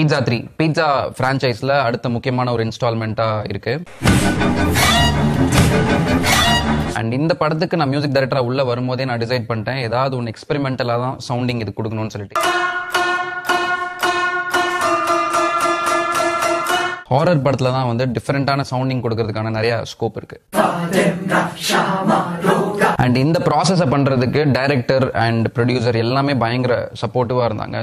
Pizza three pizza ஃப்ரான்ச்சைஸில் அடுத்த முக்கியமான ஒரு இன்ஸ்டால்மெண்ட்டாக இருக்கு அண்ட் இந்த படத்துக்கு நான் மியூசிக் டைரக்டராக உள்ள வரும்போதே நான் டிசைட் பண்ணிட்டேன் ஏதாவது ஒன்று எக்ஸ்பெரிமெண்டலாக தான் சவுண்டிங் இது கொடுக்கணும்னு சொல்லிட்டு ஹாரர் படத்தில் தான் வந்து டிஃப்ரெண்ட்டான சவுண்டிங் கொடுக்கறதுக்கான நிறைய ஸ்கோப் இருக்கு அண்ட் இந்த ப்ராசஸை பண்ணுறதுக்கு டைரக்டர் அண்ட் ப்ரொடியூசர் எல்லாமே பயங்கர சப்போர்ட்டிவாக இருந்தாங்க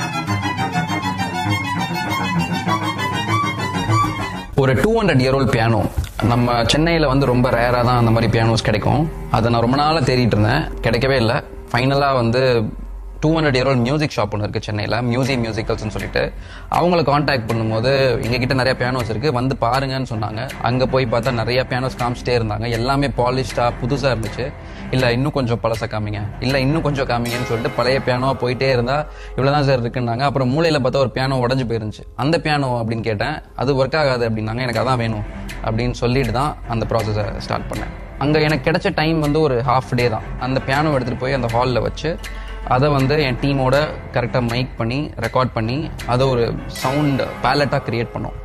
ஒரு two hundred year old piano நம்ம சென்னையில் வந்து ரொம்ப ரேராக தான் அந்த மாதிரி பியானோஸ் கிடைக்கும் அதை நான் ரொம்ப நாளாக தேடிட்டு இருந்தேன் கிடைக்கவே இல்லை ஃபைனலாக வந்து two hundred year old music shop ஒன்று இருக்குது சென்னையில் மியூசியம் மியூசிக்கல்ஸ்னு சொல்லிட்டு அவங்கள காண்டாக்ட் பண்ணும்போது எங்ககிட்ட நிறைய பியானோஸ் இருக்குது வந்து பாருங்கன்னு சொன்னாங்க அங்கே போய் பார்த்தா நிறைய பியானோஸ் காமிச்சிட்டே இருந்தாங்க எல்லாமே பாலிஷ்டாக புதுசாக இருந்துச்சு இல்லை இன்னும் கொஞ்சம் பழச காமிங்க இல்லை இன்னும் கொஞ்சம் காமிங்கன்னு சொல்லிட்டு பழைய பியானோ போயிட்டே இருந்தால் இவ்வளோதான் சார் இருக்குன்னாங்க அப்புறம் மூலையில் பார்த்தா ஒரு பியானோ உடஞ்சு போயிருந்துச்சு அந்த பியானோ அப்படின்னு கேட்டேன் அது ஒர்க் ஆகாது அப்படின்னாங்க எனக்கு அதான் வேணும் அப்படின்னு சொல்லிட்டு தான் அந்த ப்ராசஸை ஸ்டார்ட் பண்ணேன் அங்கே எனக்கு கிடைச்ச டைம் வந்து ஒரு ஹாஃப் டே தான் அந்த பியானோ எடுத்துகிட்டு போய் அந்த ஹாலில் வச்சு அதை வந்து என் டீமோட கரெக்டாக மைக் பண்ணி ரெக்கார்ட் பண்ணி அதை ஒரு சவுண்ட் பேலட்டாக கிரியேட் பண்ணோம்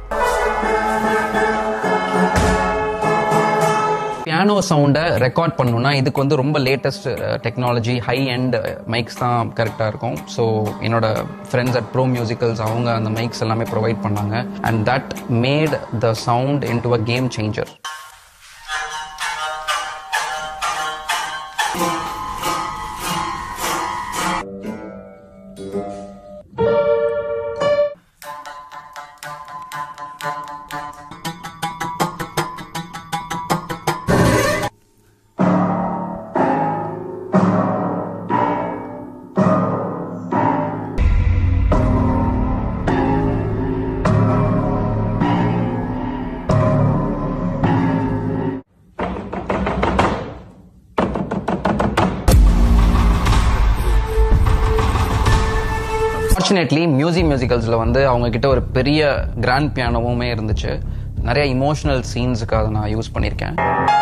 பியானோ சவுண்டை ரெக்கார்ட் பண்ணணும்னா இதுக்கு வந்து ரொம்ப latest technology high and mics தான் கரெக்டாக இருக்கும் ஸோ என்னோட ஃப்ரெண்ட்ஸ் அட் ப்ரோ மியூசிக்கல்ஸ் அவங்க அந்த மைக்ஸ் எல்லாமே ப்ரொவைட் பண்ணாங்க and that made the sound into a game changer fortunately music மியூசிக்கல்ஸில் வந்து அவங்க கிட்ட ஒரு பெரிய கிராண்ட் பியானோவுமே இருந்துச்சு நிறைய இமோஷனல் சீன்ஸுக்கு அதை நான் யூஸ் பண்ணியிருக்கேன்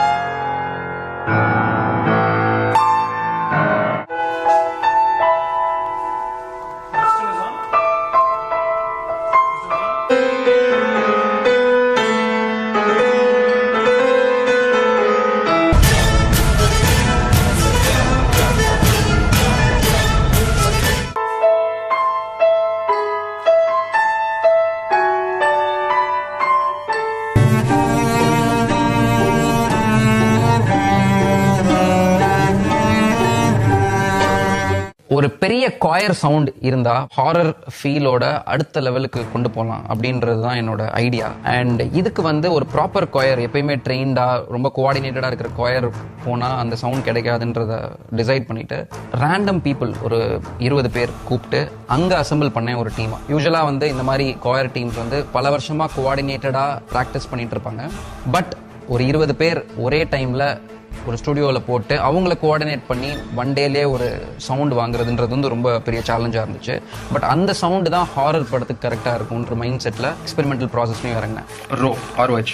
ஒரு பெரிய காயர் சவுண்ட் இருந்தா ஹாரர் ஃபீலோட அடுத்த லெவலுக்கு கொண்டு போகலாம் அப்படின்றது தான் என்னோட ஐடியா அண்ட் இதுக்கு வந்து ஒரு ப்ராப்பர் காயர் எப்பயுமே ட்ரெயின்டா ரொம்ப கோஆர்டினேட்டடா இருக்கிற காயர் போனா அந்த சவுண்ட் கிடைக்காதுன்றத டிசைட் பண்ணிட்டு ரேண்டம் பீப்புள் ஒரு இருபது பேர் கூப்பிட்டு அங்க அசெம்பிள் பண்ணேன் ஒரு டீமா யூஸ்வலா வந்து இந்த மாதிரி காயர் டீம்ஸ் வந்து பல வருஷமா கோஆர்டினேட்டடா ப்ராக்டிஸ் பண்ணிட்டு இருப்பாங்க பட் ஒரு இருபது பேர் ஒரே டைம்ல ஒரு ஸ்டுடியோவில் போட்டு அவங்கள கோஆர்டினேட் பண்ணி ஒன் டேலே ஒரு சவுண்ட் வாங்குறதுன்றது வந்து ரொம்ப பெரிய சேலஞ்சாக இருந்துச்சு பட் அந்த சவுண்டு தான் ஹாரர் படத்துக்கு கரெக்டாக இருக்கும்ன்ற மைண்ட் செட்டில் எக்ஸ்பெரிமெண்டல் ப்ராசஸ்லையும் இறங்கினேன் ரோ ஆர்வச்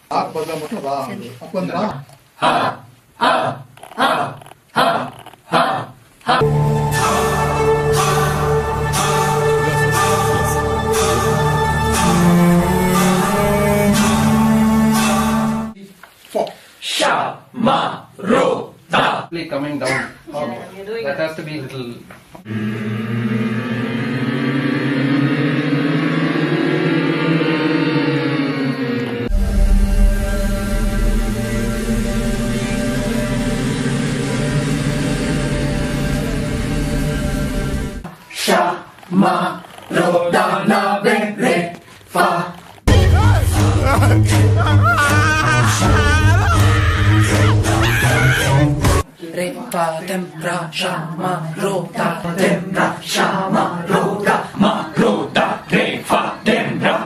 coming down. That has to be little. Re, fa, tem, ra, sha, ma, ro, ta, tem, ra, sha, ma, ro, ta, ma, ro, ta, re, fa, tem, ra.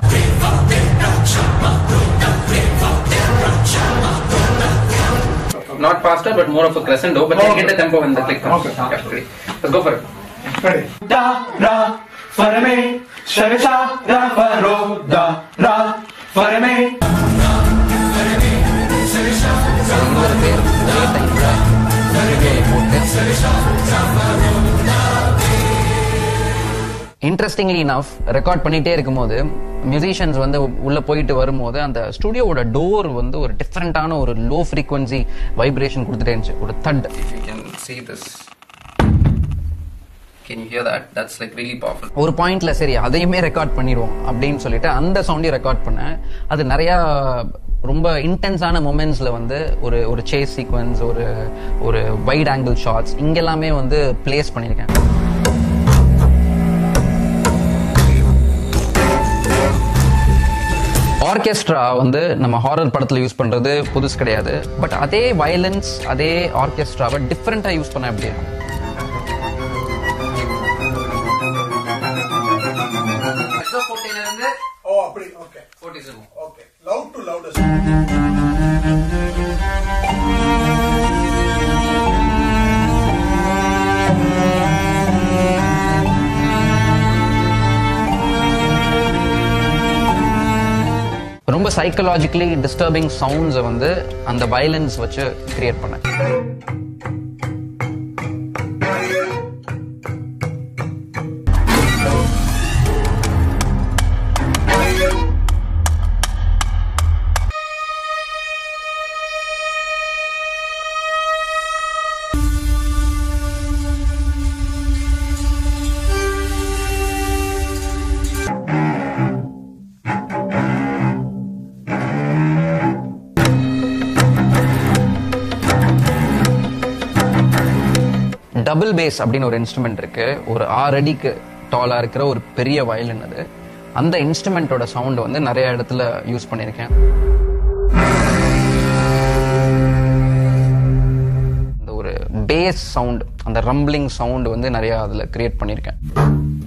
Not faster, but more of a crescendo. But I get the tempo when the click comes. Okay. Yeah, ready. Let's go for it. Ready? Da, ra, fa, re, me, sha, re, sha, ra, fa, ro, da, ra, fa, re, me. இருபது பேர் ஒரே டைம்ல போட்டு interestingly enough record பண்ணிட்டே இருக்கும்போது musicians வந்து உள்ள போயிட்டு வரும்போது அந்த ஸ்டுடியோவோட டோர் வந்து ஒரு டிஃப்ரெண்டான ஒரு லோ ஃப்ரீக்வன்சி வைப்ரேஷன் கொடுத்துட்டே இருந்துச்சு ஒரு that if you can see this can you hear that that's like really powerful ஒரு பாயிண்ட்ல சரி அதையுமே ரெக்கார்ட் பண்ணிடுவோம் அப்படின்னு சொல்லிட்டு அந்த சவுண்டையும் ரெக்கார்ட் பண்ணேன் அது நிறைய ரொம்ப இன்டென்ஸான மூமெண்ட்ஸ்ல வந்து ஒரு ஒரு சேஸ் சீக்வன்ஸ் ஒரு ஒரு வைட் ஆங்கிள் ஷாட்ஸ் இங்கெல்லாமே வந்து பிளேஸ் பண்ணியிருக்கேன் ஆர்கெஸ்ட்ரா வந்து நம்ம ஹாரர் படத்துல யூஸ் பண்றது புதுசு கிடையாது பட் அதே வயலன்ஸ் அதே ஆர்கெஸ்ட்ராவை டிஃப்ரெண்டா யூஸ் பண்ண எப்படி இருக்கும் ஓ அப்படி okay okay loud to loudest ரொம்ப சைக்கலாஜிக்கலி டிஸ்டர்பிங் சவுண்ட்ஸை வந்து அந்த வயலன்ஸ் வச்சு கிரியேட் பண்ணேன் டபுள் பேஸ் அப்படின்னு ஒரு இன்ஸ்ட்ருமெண்ட் இருக்கு ஒரு ஆறு அடிக்கு டாலா இருக்கிற ஒரு பெரிய வயலின் அது அந்த இன்ஸ்ட்ருமெண்ட்டோட சவுண்ட் வந்து நிறைய இடத்துல யூஸ் பண்ணியிருக்கேன் அந்த ஒரு பேஸ் சவுண்ட் அந்த ரம்பிளிங் சவுண்ட் வந்து நிறைய அதுல கிரியேட் பண்ணியிருக்கேன்